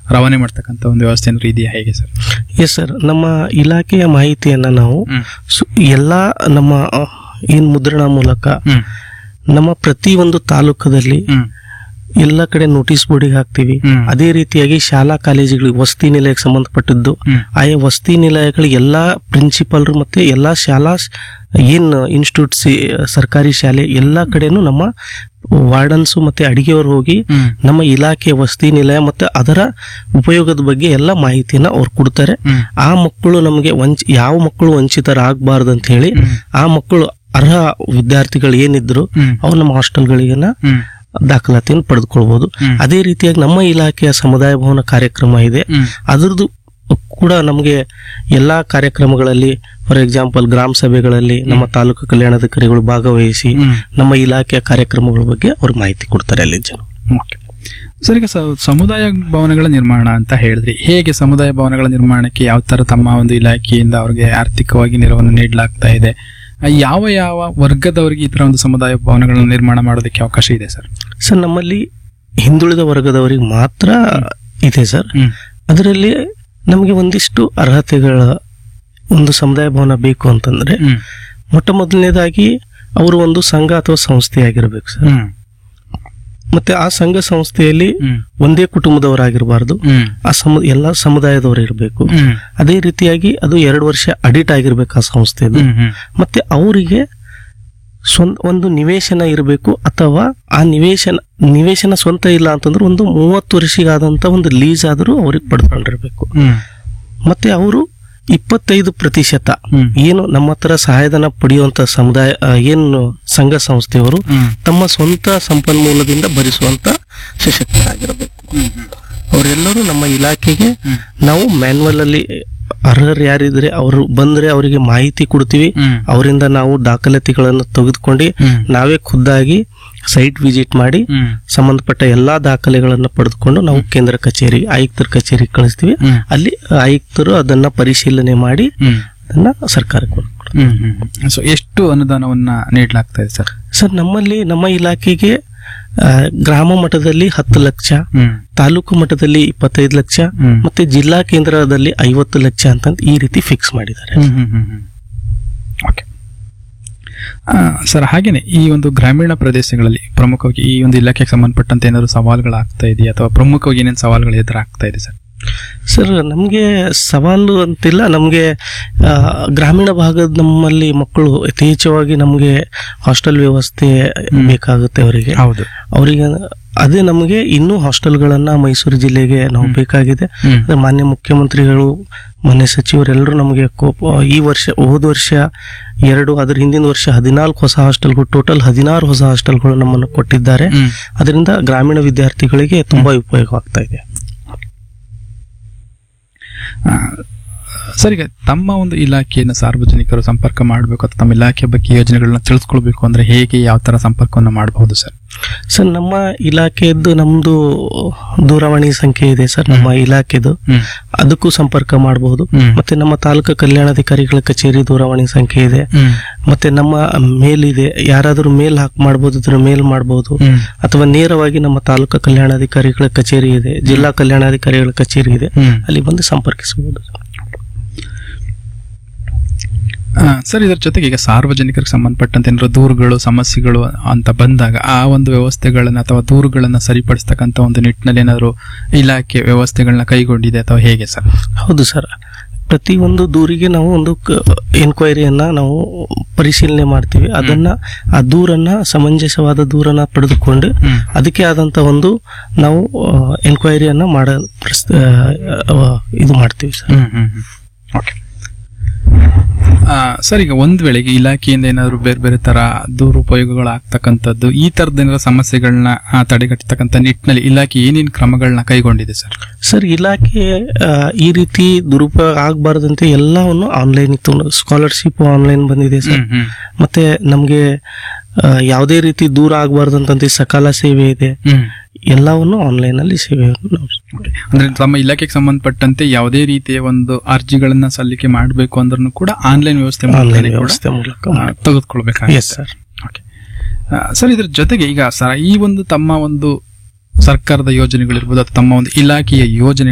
ರವಾನೆ ಮಾಡ್ತಕ್ಕಂಥ ಒಂದು ವ್ಯವಸ್ಥೆ ಏನಾದ್ರು ಇದೆಯಾ ಹೇಗೆ ಸರ್ ಎಸ್ ಸರ್ ನಮ್ಮ ಇಲಾಖೆಯ ಮಾಹಿತಿಯನ್ನ ನಾವು ಹ್ಮ್ ಸು- ಎಲ್ಲಾ ನಮ್ಮ ಆ, ಏನ್ ಮುದ್ರಣ ಮೂಲಕ ಹ್ಮ್ ನಮ್ಮ ಪ್ರತಿ ಒಂದು ತಾಲೂಕದಲ್ಲಿ ಹ್ಮ್ ಎಲ್ಲ ಕಡೆ ನೋಟಿಸ್ ಬೋರ್ಡಿಗೆ ಹಾಕ್ತಿವಿ ಹ್ಮ್. ಅದೇ ರೀತಿಯಾಗಿ ಶಾಲಾ ಕಾಲೇಜುಗಳಿಗೆ ವಸತಿ ನಿಲಯಕ್ಕೆ ಸಂಬಂಧಪಟ್ಟಿದ್ದು ಹ್ಮ್. ಆಯಾ ವಸತಿ ನಿಲಯಗಳ ಎಲ್ಲಾ ಪ್ರಿನ್ಸಿಪಾಲ್ರು ಮತ್ತೆ ಎಲ್ಲಾ ಶಾಲಾ ಸ್- ಏನ್ ಇನ್ಸ್ಟಿಟ್ಯೂಟ್ ಸರ್ಕಾರಿ ಶಾಲೆ ಎಲ್ಲಾ ಕಡೆನೂ ನಮ್ಮ ವಾರ್ಡನ್ಸ್ ಮತ್ತೆ ಅಡಿಗೆಯವರು ಹೋಗಿ ಹ್ಮ್ ನಮ್ಮ ಇಲಾಖೆ ವಸತಿ ನಿಲಯ ಮತ್ತೆ ಅದರ ಉಪಯೋಗದ ಬಗ್ಗೆ ಎಲ್ಲ ಮಾಹಿತಿನ ಅವ್ರು ಕೊಡ್ತಾರೆ ಹ್ಮ್ ಆ ಮಕ್ಕಳು ನಮಗೆ ವಂಚ ಯಾವ ಮಕ್ಕಳು ವಂಚಿತರಾಗಬಾರ್ದು ಅಂತ ಹೇಳಿ ಹ್ಮ್. ಆ ಮಕ್ಕಳು ಅರ್ಹ ವಿದ್ಯಾರ್ಥಿಗಳು ಏನಿದ್ರು ಹ್ಮ್ ಅವ್ರು ನಮ್ಮ ಹಾಸ್ಟೆಲ್ಗಳಿಗೆನ ಹ್ಮ್ ದಾಖಲಾತಿಯನ್ನು ಪಡೆದುಕೊಳ್ಬಹುದು ಹ್ಮ್. ಅದೇ ರೀತಿಯಾಗಿ ನಮ್ಮ ಇಲಾಖೆಯ ಸಮುದಾಯ ಭವನ ಕಾರ್ಯಕ್ರಮ ಇದೆ ಹ್ಮ್ ಅದರದ್ದು ಕೂಡ ನಮಗೆ ಎಲ್ಲಾ ಕಾರ್ಯಕ್ರಮಗಳಲ್ಲಿ ಫಾರ್ ಎಕ್ಸಾಂಪಲ್ ಗ್ರಾಮ ಸಭೆಗಳಲ್ಲಿ ನಮ್ಮ ತಾಲೂಕು ಕಲ್ಯಾಣಾಧಿಕಾರಿಗಳು ಭಾಗವಹಿಸಿ ಹ್ಮ್ ನಮ್ಮ ಇಲಾಖೆಯ ಕಾರ್ಯಕ್ರಮಗಳ ಬಗ್ಗೆ ಅವ್ರು ಮಾಹಿತಿ ಕೊಡ್ತಾರೆ ಅಲ್ಲಿ ಜನ ಓಕೆ ಸರ್ ಈಗ ಸ- ಸಮುದಾಯ ಭವನಗಳ ನಿರ್ಮಾಣ ಅಂತ ಹೇಳಿದ್ರಿ ಹೇಗೆ ಸಮುದಾಯ ಭವನಗಳ ನಿರ್ಮಾಣಕ್ಕೆ ಯಾವ ತರ ತಮ್ಮ ಒಂದು ಇಲಾಖೆಯಿಂದ ಅವ್ರಿಗೆ ಆರ್ಥಿಕವಾಗಿ ನೆರವನ್ನು ನೀಡಲಾಗ್ತಾ ಇದೆ ಆ, ಯಾವ ಯಾವ ವರ್ಗದವರಿಗೆ ಈ ತರ ಒಂದು ಸಮುದಾಯ ಭವನಗಳನ್ನು ನಿರ್ಮಾಣ ಮಾಡೋದಕ್ಕೆ ಅವಕಾಶ ಇದೆ ಸರ್ ಸರ್ ನಮ್ಮಲ್ಲಿ ಹಿಂದುಳಿದ ವರ್ಗದವರಿಗೆ ಮಾತ್ರ ಇದೆ ಸರ್ ಹ್ಮ್ ಅದರಲ್ಲಿ ನಮಗೆ ಒಂದಿಷ್ಟು ಅರ್ಹತೆಗಳ ಒಂದು ಸಮುದಾಯ ಭವನ ಬೇಕು ಅಂತಂದ್ರೆ ಹ್ಮ್ ಮೊಟ್ಟ ಮೊದಲನೇದಾಗಿ ಅವರು ಒಂದು ಸಂಘ ಅಥವಾ ಸಂಸ್ಥೆಯಾಗಿರ್ಬೇಕು ಸರ್ ಹ್ಮ್ ಮತ್ತೆ ಆ ಸಂಘ ಸಂಸ್ಥೆಯಲ್ಲಿ ಹ್ಮ್ ಒಂದೇ ಕುಟುಂಬದವರಾಗಿರಬಾರ್ದು ಹ್ಮ್ ಆ ಸಮ ಎಲ್ಲ ಸಮುದಾಯದವರು ಇರಬೇಕು ಹ್ಮ್ ಅದೇ ರೀತಿಯಾಗಿ ಅದು ಎರಡು ವರ್ಷ ಅಡಿಟ್ ಆಗಿರ್ಬೇಕು ಆ ಸಂಸ್ಥೆದು ಹ್ಮ್ ಹ್ಮ್ ಮತ್ತೆ ಅವರಿಗೆ ಸ್ವಂತ ಒಂದು ನಿವೇಶನ ಇರಬೇಕು ಅಥವಾ ಆ ನಿವೇಶನ ನಿವೇಶನ ಸ್ವಂತ ಇಲ್ಲ ಅಂತಂದ್ರೆ ಒಂದು ಮೂವತ್ತು ವರ್ಷಿಗಾದಂತ ಒಂದು ಲೀಸ್ ಆದರೂ ಅವ್ರಿಗೆ ಪಡ್ಕೊಂಡಿರ್ಬೇಕು ಹ್ಮ್ ಮತ್ತೆ ಅವರು ಇಪ್ಪತ್ತೈದು ಪ್ರತಿಶತ ಹ್ಮ್ ಏನು ನಮ್ಮ ಹತ್ರ ಸಹಾಯಧನ ಪಡೆಯುವಂತ ಸಮುದಾಯ ಆ, ಏನು ಸಂಘ ಸಂಸ್ಥೆಯವರು ಹ್ಮ್ ತಮ್ಮ ಸ್ವಂತ ಸಂಪನ್ಮೂಲದಿಂದ ಭರಿಸುವಂತ ಸಶಕ್ತರಾಗಿರಬೇಕು ಅವರೆಲ್ಲರೂ ನಮ್ಮ ಇಲಾಖೆಗೆ ಹ್ಮ್. ನಾವು ಮ್ಯಾನ್ಯಲ್ ಅಲ್ಲಿ ಅರ್ಹರು ಯಾರಿದ್ರೆ ಅವರು ಬಂದ್ರೆ ಅವರಿಗೆ ಮಾಹಿತಿ ಕೊಡ್ತೀವಿ ಹ್ಮ್ ಅವರಿಂದ ನಾವು ದಾಖಲಾತಿಗಳನ್ನು ತೆಗೆದುಕೊಂಡು ಹ್ಮ್ ನಾವೇ ಖುದ್ದಾಗಿ ಸೈಟ್ ವಿಸಿಟ್ ಮಾಡಿ ಹ್ಮ್ ಸಂಬಂಧಪಟ್ಟ ಎಲ್ಲಾ ದಾಖಲೆಗಳನ್ನು ಪಡೆದುಕೊಂಡು ನಾವು ಕೇಂದ್ರ ಕಚೇರಿ ಆಯುಕ್ತರ ಕಚೇರಿಗೆ ಕಳಿಸ್ತೀವಿ ಹ್ಮ್ ಅಲ್ಲಿ ಆಯುಕ್ತರು ಅದನ್ನ ಪರಿಶೀಲನೆ ಮಾಡಿ ಹ್ಮ್ ಅದನ್ನ ಸರ್ಕಾರಕ್ಕೆ ಕೊಡ್ತಾರೆ ಹ್ಮ್ ಹ್ಮ್ ಸೊ ಎಷ್ಟು ಅನುದಾನವನ್ನ ನೀಡಲಾಗ್ತಾ ಇದೆ ಸರ್ ಸರ್ ನಮ್ಮಲ್ಲಿ ನಮ್ಮ ಇಲಾಖೆಗೆ ಆ, ಗ್ರಾಮ ಮಟ್ಟದಲ್ಲಿ ಹತ್ತು ಲಕ್ಷ ಹ್ಮ್ ತಾಲೂಕು ಮಟ್ಟದಲ್ಲಿ ಇಪ್ಪತ್ತೈದು ಲಕ್ಷ ಹ್ಮ್ ಮತ್ತೆ ಜಿಲ್ಲಾ ಕೇಂದ್ರದಲ್ಲಿ ಐವತ್ತು ಲಕ್ಷ ಅಂತ ಈ ರೀತಿ ಫಿಕ್ಸ್ ಮಾಡಿದ್ದಾರೆ ಹ್ಮ್ ಹ್ಮ್ ಹ್ಮ್ ಹ್ಮ್ ಓಕೆ ಸರ್ ಹಾಗೇನೆ ಈ ಒಂದು ಗ್ರಾಮೀಣ ಪ್ರದೇಶಗಳಲ್ಲಿ ಪ್ರಮುಖವಾಗಿ ಈ ಒಂದು ಇಲಾಖೆಗೆ ಸಂಬಂಧಪಟ್ಟಂತೆ ಏನಾದ್ರು ಸವಾಲುಗಳಾಗ್ತಾ ಇದೆಯಾ ಅಥವಾ ಪ್ರಮುಖವಾಗಿ ಏನೇನು ಸವಾಲುಗಳು ಎದುರಾಗ್ತಾ ಇದೆ ಸರ್ ಸರ್ ನಮಗೆ ಸವಾಲು ಅಂತಿಲ್ಲ ನಮಗೆ ಗ್ರಾಮೀಣ ಭಾಗದ ನಮ್ಮಲ್ಲಿ ಮಕ್ಕಳು ಯಥೇಚ್ಛವಾಗಿ ನಮಗೆ ಹಾಸ್ಟೆಲ್ ವ್ಯವಸ್ಥೆ ಬೇಕಾಗುತ್ತೆ ಅವರಿಗೆ ಹೌದು ಅವರಿಗೆ ಅದೇ ನಮಗೆ ಇನ್ನೂ ಹಾಸ್ಟೆಲ್ಗಳನ್ನ ಮೈಸೂರು ಜಿಲ್ಲೆಗೆ ನಾವು ಬೇಕಾಗಿದೆ ಹ್ಮ್ ಅದೇ ಮಾನ್ಯ ಮುಖ್ಯಮಂತ್ರಿಗಳು ಮಾನ್ಯ ಸಚಿವರೆಲ್ಲರೂ ನಮಗೆ ಕೋಪ ಈ ವರ್ಷ ಹೋದ ವರ್ಷ ಎರಡು ಅದ್ರ ಹಿಂದಿನ ವರ್ಷ ಹದಿನಾಲ್ಕು ಹೊಸ ಹಾಸ್ಟೆಲ್ಗಳು ಟೋಟಲ್ ಹದಿನಾರು ಹೊಸ ಹಾಸ್ಟೆಲ್ಗಳು ನಮ್ಮನ್ನು ಕೊಟ್ಟಿದ್ದಾರೆ ಹ್ಮ್ ಅದರಿಂದ ಗ್ರಾಮೀಣ ವಿದ್ಯಾರ್ಥಿಗಳಿಗೆ ತುಂಬಾ ಉಪಯೋಗ ಆಗ್ತಾ ಇದೆ ಆ, ಸರ್ ಈಗ ತಮ್ಮ ಒಂದು ಇಲಾಖೆಯನ್ನು ಸಾರ್ವಜನಿಕರು ಸಂಪರ್ಕ ಮಾಡಬೇಕು ಅಥವಾ ತಮ್ಮ ಇಲಾಖೆ ಬಗ್ಗೆ ಯೋಜನೆಗಳನ್ನ ತಿಳಿಸ್ಕೊಳ್ಬೇಕು ಅಂದ್ರೆ ಹೇಗೆ ಯಾವ ತರ ಸಂಪರ್ಕವನ್ನು ಮಾಡಬಹುದು ಸರ್ ಸರ್ ನಮ್ಮ ಇಲಾಖೆಯದ್ದು ನಮ್ದು ದೂರವಾಣಿ ಸಂಖ್ಯೆ ಇದೆ ಸರ್ ನಮ್ಮ ಇಲಾಖೆದು ಹ್ಮ್ ಅದಕ್ಕೂ ಸಂಪರ್ಕ ಮಾಡಬಹುದು ಹ್ಮ್. ಮತ್ತೆ ನಮ್ಮ ತಾಲೂಕು ಕಲ್ಯಾಣಾಧಿಕಾರಿಗಳ ಕಚೇರಿ ದೂರವಾಣಿ ಸಂಖ್ಯೆ ಇದೆ ಹ್ಮ್ ಮತ್ತೆ ನಮ್ಮ ಮೇಲ್ ಇದೆ ಯಾರಾದರೂ ಮೇಲ್ ಹಾಕ್ ಮಾಡಬಹುದು ಇದ್ರ ಮೇಲ್ ಮಾಡಬಹುದು ಹ್ಮ್ ಅಥವಾ ನೇರವಾಗಿ ನಮ್ಮ ತಾಲೂಕು ಕಲ್ಯಾಣಾಧಿಕಾರಿಗಳ ಕಚೇರಿ ಇದೆ ಜಿಲ್ಲಾ ಕಲ್ಯಾಣಾಧಿಕಾರಿಗಳ ಕಚೇರಿ ಇದೆ ಹ್ಮ್ ಅಲ್ಲಿ ಬಂದು ಸಂಪರ್ಕಿಸಬಹುದು ಆ, ಸರ್ ಇದರ ಜೊತೆಗೆ ಈಗ ಸಾರ್ವಜನಿಕರಿಗೆ ಸಂಬಂಧಪಟ್ಟಂತೆ ಏನಾದ್ರು ದೂರುಗಳು ಸಮಸ್ಯೆಗಳು ಅಂತ ಬಂದಾಗ ಆ ಒಂದು ವ್ಯವಸ್ಥೆಗಳನ್ನ ಅಥವಾ ದೂರುಗಳನ್ನ ಸರಿಪಡಿಸ್ತಕ್ಕಂಥ ಒಂದು ನಿಟ್ಟಿನಲ್ಲಿ ಏನಾದ್ರು ಇಲಾಖೆ ವ್ಯವಸ್ಥೆಗಳನ್ನ ಕೈಗೊಂಡಿದೆ ಅಥವಾ ಹೇಗೆ ಸರ್ ಹೌದು ಸರ್ ಪ್ರತಿ ಒಂದು ದೂರಿಗೆ ನಾವು ಒಂದು ಎನ್ಕ್ವೈರಿಯನ್ನ ನಾವು ಪರಿಶೀಲನೆ ಮಾಡ್ತೀವಿ ಅದನ್ನ ಆ ದೂರನ್ನ ಸಮಂಜಸವಾದ ದೂರನ್ನ ಪಡೆದುಕೊಂಡು ಹ್ಮ್ ಅದಕ್ಕೆ ಆದಂತ ಒಂದು ನಾವು ಎನ್ಕ್ವೈರಿಯನ್ನ ಮಾಡ ಪ್ರಸ್- ಆ, ಆ, ಇದು ಮಾಡ್ತೀವಿ ಸರ್ ಹ್ಮ್ ಹ್ಮ್ ಹ್ಮ್ ಓಕೆ ಸರ್ ಈಗ ಒಂದ್ ವೇಳೆಗೆ ಇಲಾಖೆಯಿಂದ ಏನಾದ್ರು ಬೇರೆ ಬೇರೆ ತರ ದುರುಪಯೋಗಗಳು ಆಗ್ತಕ್ಕಂಥದ್ದು ಈ ತರದ ಏನಾದ್ರು ಸಮಸ್ಯೆಗಳನ್ನ ಆ, ತಡೆಗಟ್ಟತಕ್ಕಂಥ ನಿಟ್ಟಿನಲ್ಲಿ ಇಲಾಖೆ ಏನೇನು ಕ್ರಮಗಳನ್ನ ಕೈಗೊಂಡಿದೆ ಸರ್ ಸರ್ ಇಲಾಖೆ ಆ, ಈ ರೀತಿ ದುರುಪಯೋಗ ಆಗಬಾರ್ದಂತೆ ಎಲ್ಲವನ್ನು ಆನ್ಲೈನ್ ಇತ್ತು ಸ್ಕಾಲರ್ಶಿಪ್ ಆನ್ಲೈನ್ ಬಂದಿದೆ ಸರ್ ಹ್ಮ್ ಹ್ಮ್ ಮತ್ತೆ ನಮ್ಗೆ ಆ, ಯಾವುದೇ ರೀತಿ ದೂರ ಆಗಬಾರ್ದಂತ ಸಕಾಲ ಸೇವೆ ಇದೆ ಹ್ಮ್ ಎಲ್ಲವನ್ನು ಆನ್ಲೈನ್ ಅಲ್ಲಿ ಸೇವೆಯನ್ನು ನಾವು ಅಂದ್ರೆ ತಮ್ಮ ಇಲಾಖೆಗೆ ಸಂಬಂಧಪಟ್ಟಂತೆ ಯಾವುದೇ ರೀತಿಯ ಒಂದು ಅರ್ಜಿಗಳನ್ನ ಸಲ್ಲಿಕೆ ಮಾಡಬೇಕು ಅಂದ್ರೂ ಕೂಡ ಆನ್ಲೈನ್ ವ್ಯವಸ್ಥೆ ಆನ್ಲೈನ್ ಮೂಲಕನೇ ಕೂಡ ವ್ಯವಸ್ಥೆ ಮೂಲಕ ಆ, ತೆಗೆದುಕೊಳ್ಬೇಕಾಗುತ್ತೆ ಎಸ್ ಸರ್ ಓಕೆ ಸರ್ ಇದ್ರ ಜೊತೆಗೆ ಈಗ ಸರ್ ಈ ಒಂದು ತಮ್ಮ ಒಂದು ಸರ್ಕಾರದ ಯೋಜನೆಗಳಿರ್ಬೋದು ಅಥವಾ ತಮ್ಮ ಒಂದು ಇಲಾಖೆಯ ಯೋಜನೆ